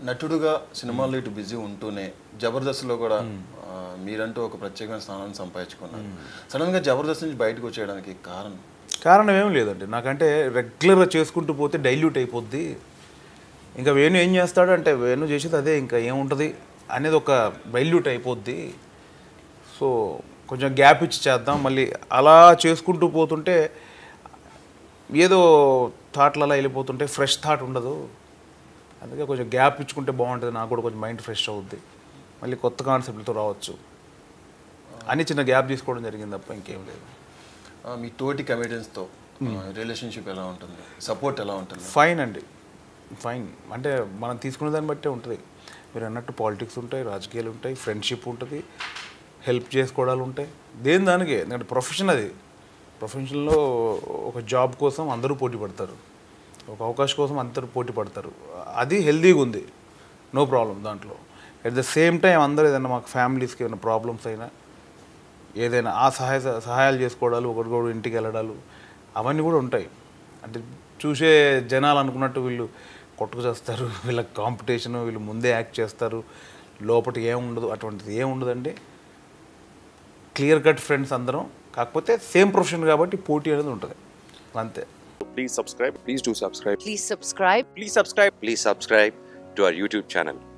నటుడుగా సినిమాల్లో ఇటు బిజీ ఉంటూనే జబర్దస్త్లో కూడా ఆ, మీరంటూ ఒక ప్రత్యేకమైన స్థానాన్ని సంపాదించుకున్నారు సడన్గా జబర్దస్త్ నుంచి బయటకు వచ్చేయడానికి కారణం కారణం ఏం లేదండి నాకంటే రెగ్యులర్గా చేసుకుంటూ పోతే డైల్యూట్ అయిపోద్ది ఇంకా వేణు ఏం చేస్తాడు అంటే వేణు చేసేది అదే ఇంకా ఏముంటుంది అనేది ఒక డైల్యూట్ అయిపోద్ది సో కొంచెం గ్యాప్ ఇచ్చి చేద్దాం మళ్ళీ అలా చేసుకుంటూ పోతుంటే ఏదో థాట్లు అలా వెళ్ళిపోతుంటే ఫ్రెష్ థాట్ ఉండదు అందుకే కొంచెం గ్యాప్ ఇచ్చుకుంటే బాగుంటుంది నాకు కూడా కొంచెం మైండ్ ఫ్రెష్ అవుద్ది మళ్ళీ కొత్త కాన్సెప్ట్లతో రావచ్చు అని చిన్న గ్యాప్ తీసుకోవడం జరిగింది తప్ప ఇంకేం లేదు ఆ, మీ తోటి కమెడియన్స్తో రిలేషన్షిప్ ఎలా ఉంటుంది సపోర్ట్ ఎలా ఉంటుంది ఫైన్ అండి ఫైన్ అంటే మనం తీసుకునే దాన్ని బట్టే ఉంటుంది మీరు అన్నట్టు పాలిటిక్స్ ఉంటాయి రాజకీయాలు ఉంటాయి ఫ్రెండ్షిప్ ఉంటుంది హెల్ప్ చేసుకోవడాలు ఉంటాయి దేని దానికి ఎందుకంటే ప్రొఫెషన్ అది ప్రొఫెషన్లో ఒక జాబ్ కోసం అందరూ పోటీ పడతారు ఒక అవకాశం కోసం అందరూ పోటీ పడతారు అది హెల్దీగా ఉంది నో ప్రాబ్లం దాంట్లో ఎట్ ద సేమ్ టైం అందరూ ఏదైనా మాకు ఫ్యామిలీస్కి ఏమైనా ప్రాబ్లమ్స్ అయినా ఏదైనా ఆ సహాయ సహాయాలు చేసుకోవడాలు ఒకరికొకరు ఇంటికి వెళ్ళడాలు అవన్నీ కూడా ఉంటాయి అంటే చూసే జనాలు అనుకున్నట్టు వీళ్ళు కొట్టుకు చేస్తారు వీళ్ళకి కాంపిటీషన్ వీళ్ళు ముందే యాక్ట్ చేస్తారు లోపల ఏం ఉండదు అటువంటిది ఏం ఉండదండి క్లియర్ కట్ ఫ్రెండ్స్ అందరం కాకపోతే సేమ్ ప్రొఫెషన్ కాబట్టి పోటీ అనేది ఉంటుంది అంతే Please subscribe. Please do subscribe. Please subscribe. Please subscribe. Please subscribe to our YouTube channel.